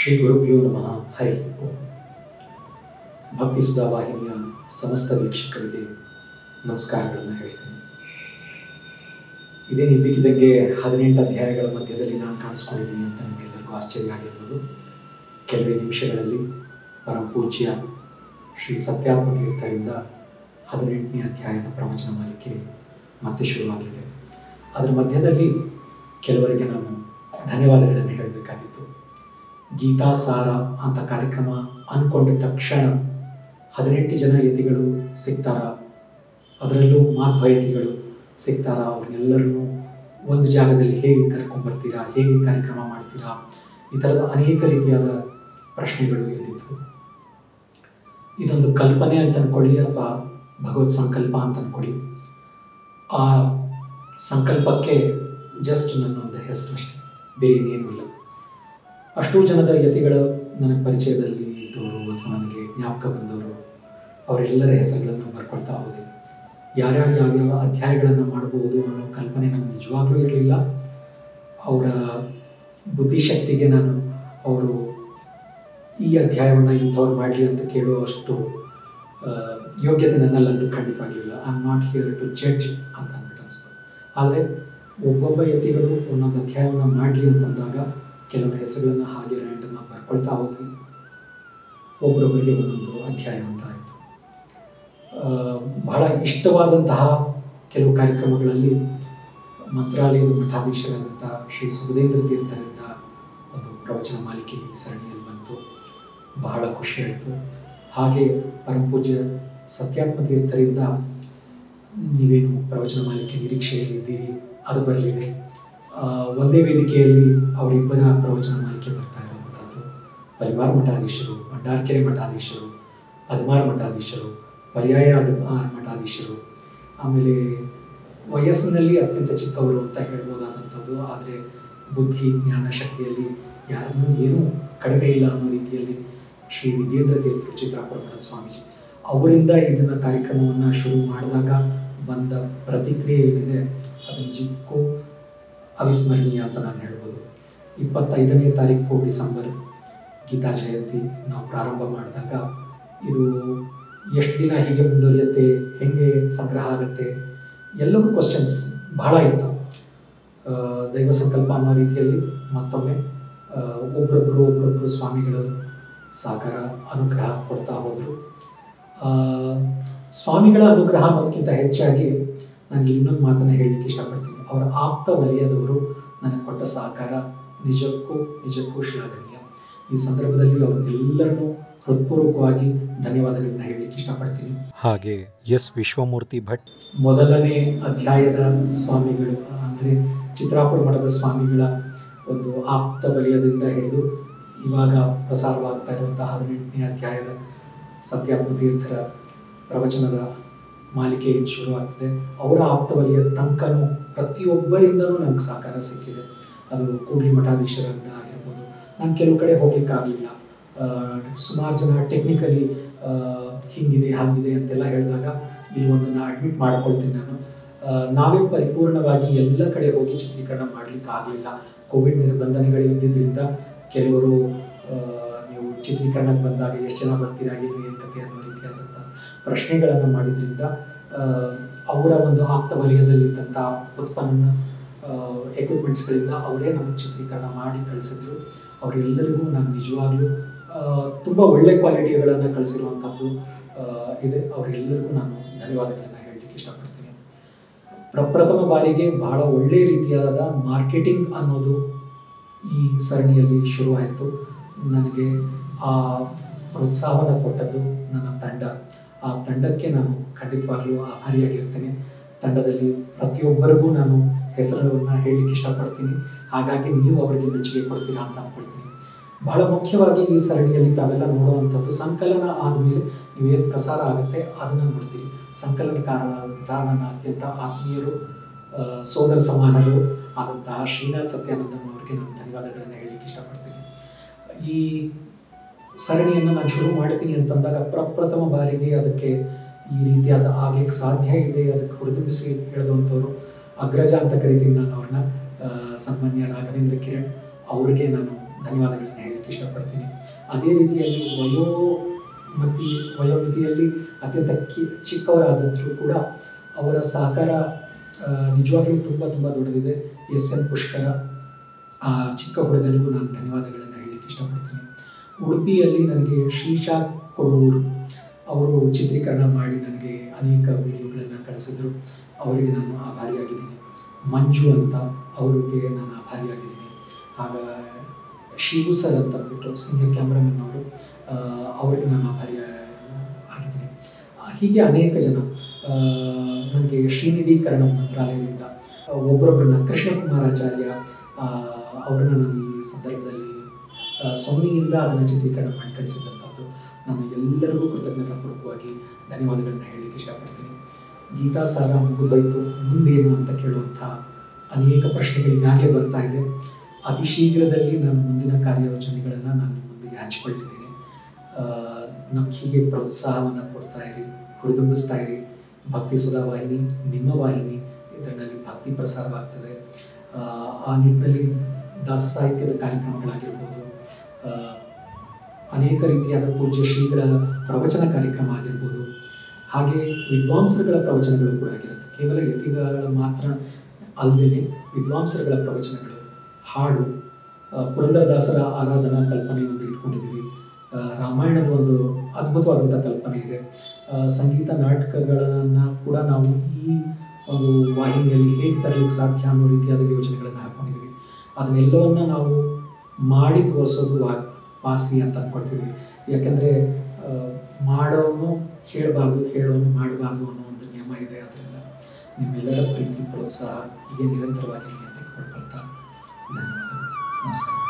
ಶ್ರೀ ಗುರುಭ್ಯೋ ನಮಃ ಹರಿ ಓಂ ಭಕ್ತಿ ಸುಧಾ ವಾಹಿನಿಯ ಸಮಸ್ತ ವೀಕ್ಷಕರಿಗೆ ನಮಸ್ಕಾರಗಳನ್ನು ಹೇಳ್ತೀನಿ ಇದೇನು ಇದ್ದಕ್ಕಿದ್ದಂಗೆ ಹದಿನೆಂಟು ಅಧ್ಯಾಯಗಳ ಮಧ್ಯದಲ್ಲಿ ನಾನು ಕಾಣಿಸ್ಕೊಂಡಿದ್ದೀನಿ ಅಂತ ನಿಮಗೆಲ್ಲರಿಗೂ ಆಶ್ಚರ್ಯ ಆಗಿರ್ಬೋದು ಕೆಲವೇ ನಿಮಿಷಗಳಲ್ಲಿ ಪರಮ ಪೂಜ್ಯ ಶ್ರೀ ಸತ್ಯಾತ್ಮ ತೀರ್ಥರಿಂದ ಹದಿನೆಂಟನೇ ಅಧ್ಯಾಯದ ಪ್ರವಚನ ಮಾಲಿಕೆ ಮತ್ತೆ ಶುರುವಾಗಲಿದೆ ಅದರ ಮಧ್ಯದಲ್ಲಿ ಕೆಲವರಿಗೆ ನಾನು ಧನ್ಯವಾದಗಳನ್ನು ಹೇಳಬೇಕಾಗಿತ್ತು ಗೀತಾ ಸಾರ ಅಂತ ಕಾರ್ಯಕ್ರಮ ಅಂದ್ಕೊಂಡ ತಕ್ಷಣ ಹದಿನೆಂಟು ಜನ ಯತಿಗಳು ಸಿಗ್ತಾರ ಅದರಲ್ಲೂ ಮಾಧ್ವ ಯತಿಗಳು ಸಿಗ್ತಾರ ಅವ್ರನ್ನೆಲ್ಲರನ್ನೂ ಒಂದು ಜಾಗದಲ್ಲಿ ಹೇಗೆ ಕರ್ಕೊಂಡ್ಬರ್ತೀರಾ ಹೇಗೆ ಕಾರ್ಯಕ್ರಮ ಮಾಡ್ತೀರಾ ಈ ಥರದ ಅನೇಕ ರೀತಿಯಾದ ಪ್ರಶ್ನೆಗಳು ಎದ್ದಿದ್ವು ಇದೊಂದು ಕಲ್ಪನೆ ಅಂತ ಅನ್ಕೊಳ್ಳಿ ಅಥವಾ ಭಗವತ್ ಸಂಕಲ್ಪ ಅಂತ ಅನ್ಕೊಳ್ಳಿ ಆ ಸಂಕಲ್ಪಕ್ಕೆ ಜಸ್ಟ್ ನನ್ನೊಂದು ಹೆಸರು ಅಷ್ಟೇ ಬೇರೆ ಇನ್ನೇನೂ ಇಲ್ಲ ಅಷ್ಟೂ ಜನದ ಯತಿಗಳ ನನಗೆ ಪರಿಚಯದಲ್ಲಿ ಇದ್ದವರು ಅಥವಾ ನನಗೆ ಜ್ಞಾಪಕ ಬಂದವರು ಅವರೆಲ್ಲರ ಹೆಸರುಗಳನ್ನು ಬರ್ಕೊಳ್ತಾ ಹೋದೆ ಯಾರ್ಯಾರು ಯಾವ್ಯಾವ ಅಧ್ಯಾಯಗಳನ್ನು ಮಾಡ್ಬೋದು ಅನ್ನೋ ಕಲ್ಪನೆ ನನಗೆ ನಿಜವಾಗ್ಲೂ ಇರಲಿಲ್ಲ ಅವರ ಬುದ್ಧಿಶಕ್ತಿಗೆ ನಾನು ಅವರು ಈ ಅಧ್ಯಾಯವನ್ನು ಇಂಥವ್ರು ಮಾಡಲಿ ಅಂತ ಕೇಳುವಷ್ಟು ಆ, ಯೋಗ್ಯತೆ ನನ್ನಲ್ಲಂತೂ ಖಂಡಿತವಾಗಲಿಲ್ಲ I am not here to judge ಅಂತ ಅಂದ್ಬಿಟ್ಟು ಅನಿಸ್ತು ಆದರೆ ಒಬ್ಬೊಬ್ಬ ಯತಿಗಳು ಒಂದೊಂದು ಅಧ್ಯಾಯವನ್ನು ಮಾಡಲಿ ಅಂತಂದಾಗ ಕೆಲವರ ಹೆಸರುಗಳನ್ನು ಹಾಗೆ ರ್ಯಾಂಡಮ್ ಆಗಿ ಬರ್ಕೊಳ್ತಾ ಹೋದ್ವಿ ಒಬ್ರೊಬ್ಬರಿಗೆ ಒಂದೊಂದು ಅಧ್ಯಾಯ ಅಂತ ಆಯಿತು ಬಹಳ ಇಷ್ಟವಾದಂತಹ ಕೆಲವು ಕಾರ್ಯಕ್ರಮಗಳಲ್ಲಿ ಮಂತ್ರಾಲಯದ ಮಠಾಧೀಶರಾದಂಥ ಶ್ರೀ ಸುಬುಧೇಂದ್ರ ತೀರ್ಥರಿಂದ ಒಂದು ಪ್ರವಚನ ಮಾಲಿಕೆ ಈ ಸರಣಿಯಲ್ಲಿ ಬಂತು ಬಹಳ ಖುಷಿಯಾಯಿತು ಹಾಗೆ ಪರಮ ಪೂಜ್ಯ ಸತ್ಯಾತ್ಮ ತೀರ್ಥರಿಂದ ನೀವೇನು ಪ್ರವಚನ ಮಾಲಿಕೆ ನಿರೀಕ್ಷೆಯಲ್ಲಿ ಇದ್ದೀರಿ ಅದು ಬರಲಿದೆ ಆ, ಒಂದೇ ವೇದಿಕೆಯಲ್ಲಿ ಅವರಿಬ್ಬರ ಪ್ರವಚನ ಮಾಲಿಕೆ ಬರ್ತಾ ಇರುವಂಥದ್ದು ಪರಿವಾರ ಮಠಾಧೀಶರು ಭಂಡಾರ್ಕೆರೆ ಮಠಾಧೀಶರು ಅದ್ಮಾರ ಮಠಾಧೀಶರು ಪರ್ಯಾಯ ಅದ್ಮಾರ ಮಠಾಧೀಶರು ಆಮೇಲೆ ವಯಸ್ಸಿನಲ್ಲಿ ಅತ್ಯಂತ ಚಿಕ್ಕವರು ಅಂತ ಹೇಳ್ಬೋದಾದಂಥದ್ದು ಆದರೆ ಬುದ್ಧಿ ಜ್ಞಾನ ಶಕ್ತಿಯಲ್ಲಿ ಯಾರನ್ನೂ ಏನೂ ಕಡಿಮೆ ಇಲ್ಲ ಅನ್ನೋ ರೀತಿಯಲ್ಲಿ ಶ್ರೀ ವಿದ್ಯೇಂದ್ರ ತೀರ್ಥರು ಚಿತ್ರಾಪುರ ಮಠದ ಸ್ವಾಮೀಜಿ ಅವರಿಂದ ಇದನ್ನು ಕಾರ್ಯಕ್ರಮವನ್ನು ಶುರು ಮಾಡಿದಾಗ ಬಂದ ಪ್ರತಿಕ್ರಿಯೆ ಏನಿದೆ ಅದು ನಿಜಕ್ಕೂ ಅವಿಸ್ಮರಣೀಯ ಅಂತ ನಾನು ಹೇಳ್ಬೋದು ಇಪ್ಪತ್ತೈದನೇ ತಾರೀಕು ಡಿಸೆಂಬರ್ ಗೀತಾ ಜಯಂತಿ ನಾವು ಪ್ರಾರಂಭ ಮಾಡಿದಾಗ ಇದು ಎಷ್ಟು ದಿನ ಹೀಗೆ ಮುಂದುವರಿಯುತ್ತೆ ಹೇಗೆ ಸಂಗ್ರಹ ಆಗುತ್ತೆ ಎಲ್ಲವೂ ಕ್ವಶನ್ಸ್ ಬಹಳ ಇತ್ತು ಆ, ದೈವ ಸಂಕಲ್ಪ ಅನ್ನೋ ರೀತಿಯಲ್ಲಿ ಮತ್ತೊಮ್ಮೆ ಆ, ಒಬ್ರೊಬ್ರು ಒಬ್ರೊಬ್ರು ಸ್ವಾಮಿಗಳು ಸಾಕಾರ ಅನುಗ್ರಹ ಕೊಡ್ತಾ ಹೋದರು ಸ್ವಾಮಿಗಳ ಅನುಗ್ರಹ ಅನ್ನೋದಕ್ಕಿಂತ ಹೆಚ್ಚಾಗಿ ನಾನು ಇನ್ನೊಂದು ಮಾತನ್ನು ಹೇಳಲಿಕ್ಕೆ ಇಷ್ಟಪಡ್ತೀನಿ ಅವರ ಆಪ್ತ ವಲಯದವರು ನನಗೆ ಕೊಟ್ಟ ಸಹಕಾರ ನಿಜಕ್ಕೂ ನಿಜಕ್ಕೂ ಶ್ಲಾಘನೀಯ ಈ ಸಂದರ್ಭದಲ್ಲಿ ಅವ್ರನ್ನೆಲ್ಲರನ್ನೂ ಹೃತ್ಪೂರ್ವಕವಾಗಿ ಧನ್ಯವಾದಗಳನ್ನ ಹೇಳಲಿಕ್ಕೆ ಇಷ್ಟಪಡ್ತೀನಿ ಹಾಗೆ ಎಸ್ ವಿಶ್ವಮೂರ್ತಿ ಭಟ್ ಮೊದಲನೇ ಅಧ್ಯಾಯದ ಸ್ವಾಮಿಗಳು ಅಂದರೆ ಚಿತ್ರಾಪುರ ಮಠದ ಸ್ವಾಮಿಗಳ ಒಂದು ಆಪ್ತ ವಲಯದಿಂದ ಹಿಡಿದು ಇವಾಗ ಪ್ರಸಾರವಾಗ್ತಾ ಇರುವಂತಹ ಹದಿನೆಂಟನೇ ಅಧ್ಯಾಯದ ಸತ್ಯಾತ್ಮ ತೀರ್ಥರ ಪ್ರವಚನದ ಮಾಲಿಕೆ ಏನು ಶುರುವಾಗ್ತದೆ ಅವರ ಆಪ್ತ ವಲಯದ ತನಕನೂ ಪ್ರತಿಯೊಬ್ಬರಿಂದನೂ ನನಗೆ ಸಹಕಾರ ಸಿಕ್ಕಿದೆ ಅದು ಕೂಡ್ಲಿ ಮಠಾಧೀಶರಂತ ಆಗಿರ್ಬೋದು ನಾನು ಕೆಲವು ಕಡೆ ಹೋಗ್ಲಿಕ್ಕೆ ಆಗಲಿಲ್ಲ ಸುಮಾರು ಜನ ಟೆಕ್ನಿಕಲಿ ಹಿಂಗಿದೆ ಹಾಗಿದೆ ಅಂತೆಲ್ಲ ಹೇಳಿದಾಗ ಇಲ್ಲಿ ಒಂದನ್ನು ಅಡ್ಮಿಟ್ ಮಾಡ್ಕೊಳ್ತೀನಿ ನಾನು ಆ, ನಾವೇ ಪರಿಪೂರ್ಣವಾಗಿ ಎಲ್ಲ ಕಡೆ ಹೋಗಿ ಚಿತ್ರೀಕರಣ ಮಾಡಲಿಕ್ಕೆ ಆಗಲಿಲ್ಲ ಕೋವಿಡ್ ನಿರ್ಬಂಧನೆಗಳು ಇದ್ದಿದ್ದರಿಂದ ಕೆಲವರು ಆ, ನೀವು ಚಿತ್ರೀಕರಣಕ್ಕೆ ಬಂದಾಗ ಎಷ್ಟು ಜನ ಬರ್ತೀರಾ ಏನು ಏನು ಕತೆ ಅನ್ನೋ ರೀತಿಯಾದಂಥ ಪ್ರಶ್ನೆಗಳನ್ನು ಮಾಡಿದ್ರಿಂದ ಆ, ಅವರ ಒಂದು ಆಪ್ತ ವಲಯದಲ್ಲಿದ್ದಂಥ ಉತ್ಪನ್ನ ಎಕ್ವಿಪ್ಮೆಂಟ್ಸ್ಗಳಿಂದ ಅವರೇ ನಮಗೆ ಚಿತ್ರೀಕರಣ ಮಾಡಿ ಕಳಿಸಿದ್ರು ಅವರೆಲ್ಲರಿಗೂ ನಾನು ನಿಜವಾಗ್ಲೂ ತುಂಬ ಒಳ್ಳೆ ಕ್ವಾಲಿಟಿಗಳನ್ನು ಕಳಿಸಿರುವಂಥದ್ದು ಆ, ಇದೆ ಅವರೆಲ್ಲರಿಗೂ ನಾನು ಧನ್ಯವಾದಗಳನ್ನು ಹೇಳಲಿಕ್ಕೆ ಇಷ್ಟಪಡ್ತೀನಿ ಪ್ರಪ್ರಥಮ ಬಾರಿಗೆ ಬಹಳ ಒಳ್ಳೆ ರೀತಿಯಾದ ಮಾರ್ಕೆಟಿಂಗ್ ಅನ್ನೋದು ಈ ಸರಣಿಯಲ್ಲಿ ಶುರುವಾಯಿತು ನನಗೆ ಆ ಪ್ರೋತ್ಸಾಹವನ್ನು ಕೊಟ್ಟದ್ದು ನನ್ನ ತಂಡ ಆ ತಂಡಕ್ಕೆ ನಾನು ಖಂಡಿತವಾಗ್ಲೂ ಆಭಾರಿಯಾಗಿರ್ತೇನೆ ತಂಡದಲ್ಲಿ ಪ್ರತಿಯೊಬ್ಬರಿಗೂ ನಾನು ಹೆಸರನ್ನು ಹೇಳಲಿಕ್ಕೆ ಇಷ್ಟಪಡ್ತೀನಿ ಹಾಗಾಗಿ ನೀವು ಅವರಿಗೆ ಮೆಚ್ಚುಗೆ ಕೊಡ್ತೀರಾ ಅಂತ ಅಂದ್ಕೊಳ್ತೀನಿ ಬಹಳ ಮುಖ್ಯವಾಗಿ ಈ ಸರಣಿಯಲ್ಲಿ ತಾವೆಲ್ಲ ನೋಡುವಂಥದ್ದು ಸಂಕಲನ ಆದಮೇಲೆ ನೀವೇನು ಪ್ರಸಾರ ಆಗುತ್ತೆ ಅದನ್ನು ನೋಡ್ತೀರಿ ಸಂಕಲನಕಾರರಾದಂತಹ ನನ್ನ ಅತ್ಯಂತ ಆತ್ಮೀಯರು ಆ, ಸೋದರ ಸಮಾನರು ಆದಂತಹ ಶ್ರೀನಾಥ್ ಸತ್ಯಾನಂದನ್ ಅವರಿಗೆ ನಾನು ಧನ್ಯವಾದಗಳನ್ನು ಹೇಳಲಿಕ್ಕೆ ಇಷ್ಟಪಡ್ತೀನಿ ಈ ಸರಣಿಯನ್ನು ನಾನು ಶುರು ಮಾಡ್ತೀನಿ ಅಂತಂದಾಗ ಪ್ರಪ್ರಥಮ ಬಾರಿಗೆ ಅದಕ್ಕೆ ಈ ರೀತಿಯಾದ ಆಗ್ಲಿಕ್ಕೆ ಸಾಧ್ಯ ಇದೆ ಅದಕ್ಕೆ ಹುರಿದುಂಬಿಸಿ ಹೇಳಿದಂಥವ್ರು ಅಗ್ರಜ ಅಂತ ಕರಿತೀನಿ ನಾನು ಅವ್ರನ್ನ ಆ, ಸನ್ಮಾನ್ಯ ರಾಘವೇಂದ್ರ ಕಿರಣ್ ಅವರಿಗೆ ನಾನು ಧನ್ಯವಾದಗಳನ್ನ ಹೇಳಲಿಕ್ಕೆ ಇಷ್ಟಪಡ್ತೀನಿ ಅದೇ ರೀತಿಯಲ್ಲಿ ವಯೋ ಮತಿ ವಯೋಮಿತಿಯಲ್ಲಿ ಅತ್ಯಂತ ಕಿ ಚಿಕ್ಕವರಾದಂಥರೂ ಕೂಡ ಅವರ ಸಹಕಾರ ಆ, ನಿಜವಾಗ್ಲೂ ತುಂಬ ತುಂಬ ದೊಡ್ಡದಿದೆ ಎಸ್ ಎನ್ ಪುಷ್ಕರ ಆ ಚಿಕ್ಕ ಹುಡುಗನಿಗೂ ನಾನು ಧನ್ಯವಾದಗಳನ್ನು ಹೇಳಲಿಕ್ಕೆ ಇಷ್ಟಪಡ್ತೀನಿ ಉಡುಪಿಯಲ್ಲಿ ನನಗೆ ಶ್ರೀಶಾ ಕೊಡೂರು ಅವರು ಚಿತ್ರೀಕರಣ ಮಾಡಿ ನನಗೆ ಅನೇಕ ವಿಡಿಯೋಗಳನ್ನು ಕಳಿಸಿದ್ರು ಅವರಿಗೆ ನಾನು ಆಭಾರಿಯಾಗಿದ್ದೀನಿ ಮಂಜು ಅಂತ ಅವರಿಗೆ ನಾನು ಆಭಾರಿಯಾಗಿದ್ದೀನಿ ಆಗ ಶಿವು ಸರ್ ಅಂತ ಅಂದ್ಬಿಟ್ಟು ಸೀನಿಯರ್ ಕ್ಯಾಮ್ರಾಮನ್ ಅವರು ಆ, ಅವರಿಗೆ ನಾನು ಆಭಾರಿ ಆಗಿದ್ದೀನಿ ಆ, ಹೀಗೆ ಅನೇಕ ಜನ ಆ, ನನಗೆ ಶ್ರೀನಿಧಿ ಕರ್ಣ ಮಂತ್ರಾಲಯದಿಂದ ಆ, ಒಬ್ಬರೊಬ್ಬರನ್ನ ಕೃಷ್ಣಕುಮಾರಾಚಾರ್ಯ ಆ, ಅವರನ್ನ ನಾನು ಈ ಸಂದರ್ಭದಲ್ಲಿ ಆ, ಸೊನ್ನೆಯಿಂದ ಅದನ್ನು ಚಿತ್ರೀಕರಣ ಮಾಡಿ ಕಳಿಸಿದಂಥದ್ದು ನಾನು ಎಲ್ಲರಿಗೂ ಕೃತಜ್ಞತಾಪೂರ್ವಕವಾಗಿ ಧನ್ಯವಾದಗಳನ್ನ ಹೇಳಲಿಕ್ಕೆ ಇಷ್ಟಪಡ್ತೀನಿ ಗೀತಾ ಸಾರ ಮುಗಿದೋಯ್ತು ಮುಂದೇನು ಅಂತ ಕೇಳುವಂಥ ಅನೇಕ ಪ್ರಶ್ನೆಗಳು ಈಗಾಗಲೇ ಬರ್ತಾ ಇದೆ ಅತಿ ಶೀಘ್ರದಲ್ಲಿ ನಾನು ಮುಂದಿನ ಕಾರ್ಯಯೋಜನೆಗಳನ್ನು ನಾನು ನಿಮ್ಮೊಂದಿಗೆ ಹಂಚಿಕೊಳ್ಳಿದ್ದೇನೆ ನಮ್ಗೆ ಹೀಗೆ ಪ್ರೋತ್ಸಾಹವನ್ನು ಕೊಡ್ತಾ ಇರಿ ಹುರಿದುಂಬಿಸ್ತಾ ಇರಿ ಭಕ್ತಿ ಸುಧಾ ವಾಹಿನಿ ನಿಮ್ಮ ವಾಹಿನಿ ಇದರಲ್ಲಿ ಭಕ್ತಿ ಪ್ರಸಾರವಾಗ್ತದೆ ಆ, ಆ ನಿಟ್ಟಿನಲ್ಲಿ ದಾಸ ಸಾಹಿತ್ಯದ ಕಾರ್ಯಕ್ರಮಗಳಾಗಿರ್ಬೋದು ಆ, ಅನೇಕ ರೀತಿಯಾದ ಪೂಜ್ಯ ಶ್ರೀಗಳ ಪ್ರವಚನ ಕಾರ್ಯಕ್ರಮ ಆಗಿರ್ಬೋದು ಹಾಗೆ ವಿದ್ವಾಂಸರುಗಳ ಪ್ರವಚನಗಳು ಕೂಡ ಆಗಿರುತ್ತೆ ಕೇವಲ ಯತಿಗಳ ಮಾತ್ರ ಅಲ್ಲದೆ ವಿದ್ವಾಂಸರುಗಳ ಪ್ರವಚನಗಳು ಹಾಡು ಆ, ಪುರಂದರದಾಸರ ಆರಾಧನಾ ಕಲ್ಪನೆ ಒಂದು ಇಟ್ಕೊಂಡಿದ್ದೀವಿ ಆ, ರಾಮಾಯಣದ ಒಂದು ಅದ್ಭುತವಾದಂಥ ಕಲ್ಪನೆ ಇದೆ ಆ, ಸಂಗೀತ ನಾಟಕಗಳನ್ನು ಕೂಡ ನಾವು ಈ ಒಂದು ವಾಹಿನಿಯಲ್ಲಿ ಹೇಗೆ ತರಲಿಕ್ಕೆ ಸಾಧ್ಯ ಅನ್ನೋ ರೀತಿಯಾದ ಯೋಜನೆಗಳನ್ನು ಹಾಕ್ಕೊಂಡಿದ್ದೀವಿ ಅದನ್ನೆಲ್ಲವನ್ನ ನಾವು ಮಾಡಿ ತೋರಿಸೋದು ವಾ ವಾಸಿ ಅಂತ ಅಂದ್ಕೊಳ್ತೀವಿ ಯಾಕೆಂದರೆ ಮಾಡೋನು ಹೇಳಬಾರ್ದು ಹೇಳೋನು ಮಾಡಬಾರ್ದು ಅನ್ನೋ ಒಂದು ನಿಯಮ ಇದೆ ಅದರಿಂದ ನಿಮ್ಮೆಲ್ಲರ ಪ್ರೀತಿ ಪ್ರೋತ್ಸಾಹ ಹೀಗೆ ನಿರಂತರವಾಗಿರಲಿ ಅಂತ ಕೇಳ್ಕೊಳ್ತಾ ಧನ್ಯವಾದಗಳು ನಮಸ್ಕಾರ